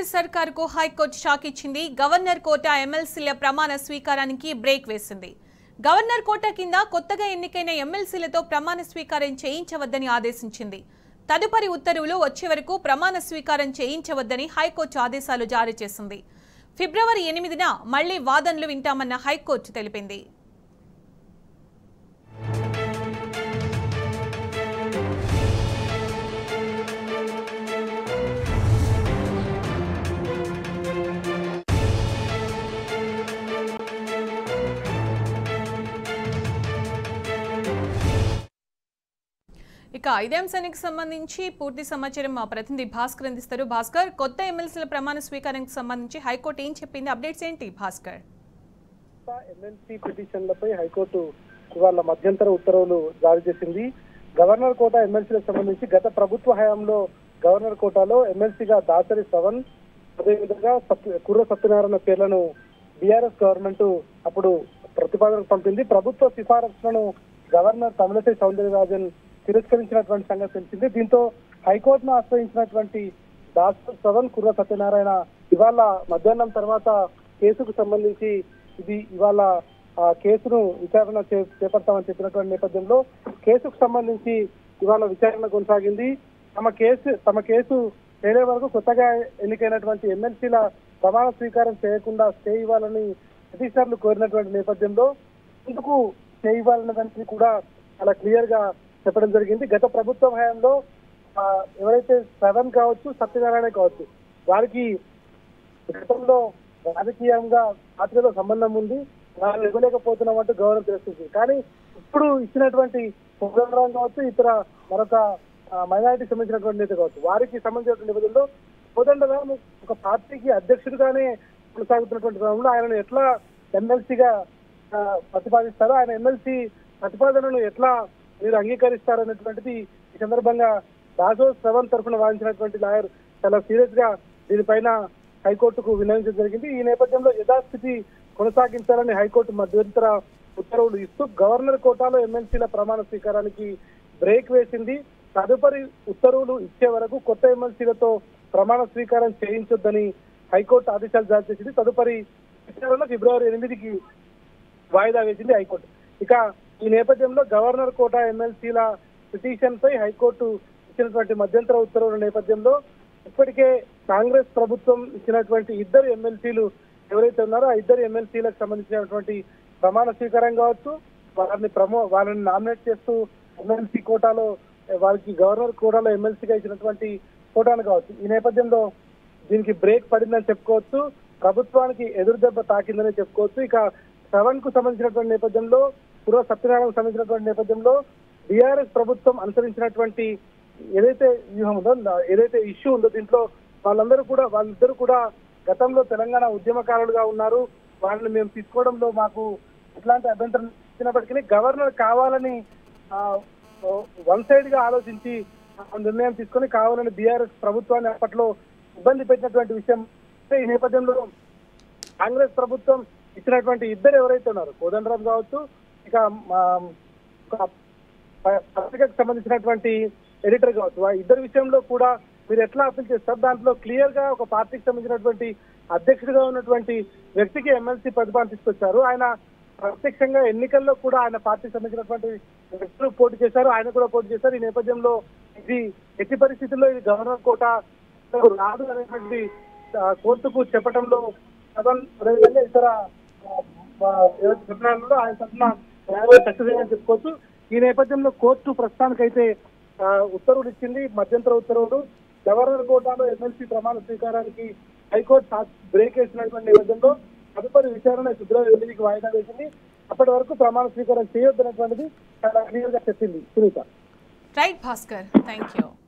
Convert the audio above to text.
కాంగ్రెస్ సర్కార్కు high court shock ఇచ్చింది governor కోట ఎమ్మెల్సీల ప్రమాణ స్వీకారానికి బ్రేక్ వేసింది గవర్నర్ కోట కింద కొత్తగా ఎన్నికైన ఎమ్మెల్సీలతో ప్రమాణ స్వీకారం చేయించవద్దని ఆదేశించింది తదుపరి ఉత్తర్వులు వచ్చే వరకు ప్రమాణ స్వీకారం చేయించవద్దని హైకోర్టు ఆదేశాలు జారీ చేసింది ఫిబ్రవరి ఎనిమిదిన మళ్లీ వాదనలు వింటామన్న హైకోర్టు తెలిపింది ఇక ఇదే అంశానికి సంబంధించి పూర్తి సమాచారం మా ప్రతినిధి భాస్కర్ అందిస్తారు భాస్కర్ కొత్త ఎమ్మెల్సీల ప్రమాణ స్వీకారానికి సంబంధించి హైకోర్టు ఏం చెప్పింది అప్డేట్స్ ఏంటి భాస్కర్ ఎమ్మెల్సీ పిటిషన్లపై హైకోర్టు ఇవాళ మధ్యంతర ఉత్తర్వులు జారీ చేసింది గవర్నర్ కోట ఎమ్మెల్సీలకు సంబంధించి గత ప్రభుత్వ హయాంలో గవర్నర్ కోటాలో ఎమ్మెల్సీగా దాసరి శ్రవణ్ అదేవిధంగా సత్య కుర్ర సత్యనారాయణ పేర్లను బీఆర్ఎస్ గవర్నమెంట్ అప్పుడు ప్రతిపాదనకు పంపింది ప్రభుత్వ సిఫారసులను గవర్నర్ తమిళసై సౌందరరాజన్ తిరస్కరించినటువంటి సంగతి తెలిసింది దీంతో హైకోర్టును ఆశ్రయించినటువంటి దాసరి శ్రవణ్ కుర్ర సత్యనారాయణ ఇవాళ మధ్యాహ్నం తర్వాత కేసుకు సంబంధించి ఇది ఇవాళ ఆ కేసును విచారణ చే- చేపడతామని చెప్పినటువంటి నేపథ్యంలో కేసుకు సంబంధించి ఇవాళ విచారణ కొనసాగింది తమ కేసు తమ కేసు తేలే వరకు కొత్తగా ఎన్నికైనటువంటి ఎమ్మెల్సీల ప్రమాణ స్వీకారం చేయకుండా స్టే ఇవ్వాలని పిటిషనర్లు కోరినటువంటి నేపథ్యంలో ఎందుకు స్టే ఇవ్వాలన్న దానికి కూడా చాలా క్లియర్ గా చెప్పడం జరిగింది గత ప్రభుత్వ హయాంలో ఆ, ఎవరైతే శ్రవణ్ కావచ్చు సత్యనారాయణ కావచ్చు వారికి గతంలో రాజకీయంగా పార్టీతో సంబంధం ఉంది వాళ్ళు ఇవ్వలేకపోతున్నామంటూ గవర్నర్ తెలుస్తుంది కానీ ఇప్పుడు ఇచ్చినటువంటి పొగరం కావచ్చు ఇతర మరొక మైనారిటీకి సంబంధించినటువంటి నేత కావచ్చు వారికి సంబంధించినటువంటి నేపథ్యంలో కోదండరామ్ ఒక పార్టీకి అధ్యక్షుడిగానే కొనసాగుతున్నటువంటి క్రమంలో ఆయనను ఎట్లా ఎమ్మెల్సీగా ప్రతిపాదిస్తారో ఆయన ఎమ్మెల్సీ ప్రతిపాదనను ఎట్లా మీరు అంగీకరిస్తారు అనేటువంటిది ఈ సందర్భంగా దాసో శ్రవణ్ తరఫున వాదించినటువంటి లాయర్ చాలా సీరియస్ గా దీనిపైన హైకోర్టుకు విన్నవించడం జరిగింది ఈ నేపథ్యంలో యథాస్థితి కొనసాగించాలని హైకోర్టు మధ్యంతర ఉత్తర్వులు ఇస్తూ గవర్నర్ కోటాలో ఎమ్మెల్సీల ప్రమాణ స్వీకారానికి బ్రేక్ వేసింది తదుపరి ఉత్తర్వులు ఇచ్చే వరకు కొత్త ఎమ్మెల్సీలతో ప్రమాణ స్వీకారం చేయించొద్దని హైకోర్టు ఆదేశాలు జారీ చేసింది తదుపరి విచారణ ఫిబ్రవరి ఎనిమిదికి వాయిదా వేసింది హైకోర్టు ఇక ఈ నేపథ్యంలో గవర్నర్ కోట ఎమ్మెల్సీల పిటిషన్ పై హైకోర్టు ఇచ్చినటువంటి మధ్యంతర ఉత్తర్వుల నేపథ్యంలో ఇప్పటికే కాంగ్రెస్ ప్రభుత్వం ఇచ్చినటువంటి ఇద్దరు ఎమ్మెల్సీలు ఎవరైతే ఉన్నారో ఆ ఇద్దరు ఎమ్మెల్సీలకు సంబంధించినటువంటి ప్రమాణ స్వీకారం కావచ్చు వారిని ప్రమో వాళ్ళని నామినేట్ చేస్తూ ఎమ్మెల్సీ కోటాలో వారికి గవర్నర్ కోటాలో ఎమ్మెల్సీగా ఇచ్చినటువంటి కోటాను కావచ్చు ఈ నేపథ్యంలో దీనికి బ్రేక్ పడిందని చెప్పుకోవచ్చు ప్రభుత్వానికి ఎదురు దెబ్బ తాకిందని చెప్పుకోవచ్చు ఇక శ్రవణ్ కు సంబంధించినటువంటి నేపథ్యంలో పూర్వ సత్యనారాయణకు సంబంధించినటువంటి నేపథ్యంలో బీఆర్ఎస్ ప్రభుత్వం అనుసరించినటువంటి ఏదైతే వ్యూహం ఉందో ఏదైతే ఇష్యూ ఉందో దీంట్లో వాళ్ళందరూ కూడా వాళ్ళిద్దరూ కూడా గతంలో తెలంగాణ ఉద్యమకారులుగా ఉన్నారు వాళ్ళని మేము తీసుకోవడంలో మాకు ఎట్లాంటి అభ్యంతరం ఇచ్చినప్పటికీ గవర్నర్ కావాలని వన్ సైడ్ గా ఆలోచించి ఆ నిర్ణయం తీసుకొని కావాలని బీఆర్ఎస్ ప్రభుత్వాన్ని అప్పట్లో ఇబ్బంది పెట్టినటువంటి విషయం అంటే ఈ నేపథ్యంలో కాంగ్రెస్ ప్రభుత్వం ఇచ్చినటువంటి ఇద్దరు ఎవరైతే ఉన్నారు కోదండరాం కావచ్చు ఇక మా, ఒక ప- పత్రికకు సంబంధించినటువంటి ఎడిటర్ కావచ్చు ఆ ఇద్దరి విషయంలో కూడా మీరు ఎట్లా అప్పీల్ చేస్తారు దాంట్లో క్లియర్ గా ఒక పార్టీకి సంబంధించినటువంటి అధ్యక్షుడిగా ఉన్నటువంటి వ్యక్తికి ఎమ్మెల్సీ ప్రతిపాదన తీసుకొచ్చారు ఆయన ప్రత్యక్షంగా ఎన్నికల్లో కూడా ఆయన పార్టీకి సంబంధించినటువంటి వ్యక్తులు పోటీ చేశారు ఆయన కూడా పోటీ చేశారు ఈ నేపథ్యంలో ఇది ఎట్టి పరిస్థితుల్లో ఇది గవర్నర్ కోట రాదు అనేటువంటి ఆ, కోర్టుకు చెప్పడంలో సదన్ అదేవిధంగా ఇతర ఆ, ఆ, ఎవరైతే చెప్పినారో ఆయన తరఫున సక్సెస్ అయ్యని చెప్పుకోవచ్చు ఈ నేపథ్యంలో కోర్టు ప్రస్తుతానికైతే ఆ, ఉత్తర్వులు ఇచ్చింది మధ్యంతర ఉత్తర్వులు గవర్నర్ కోటాలో ఎమ్మెల్సీ ప్రమాణ స్వీకారానికి హైకోర్టు సా- బ్రేక్ వేసినటువంటి నేపథ్యంలో తదుపరి విచారణ ఫిబ్రవరి ఎనిమిదికి వాయిదా వేసింది అప్పటి వరకు ప్రమాణ స్వీకారం చేయొద్దనేటువంటిది చాలా క్లియర్ గా చెప్పింది Sunitha right Bhaskar thank you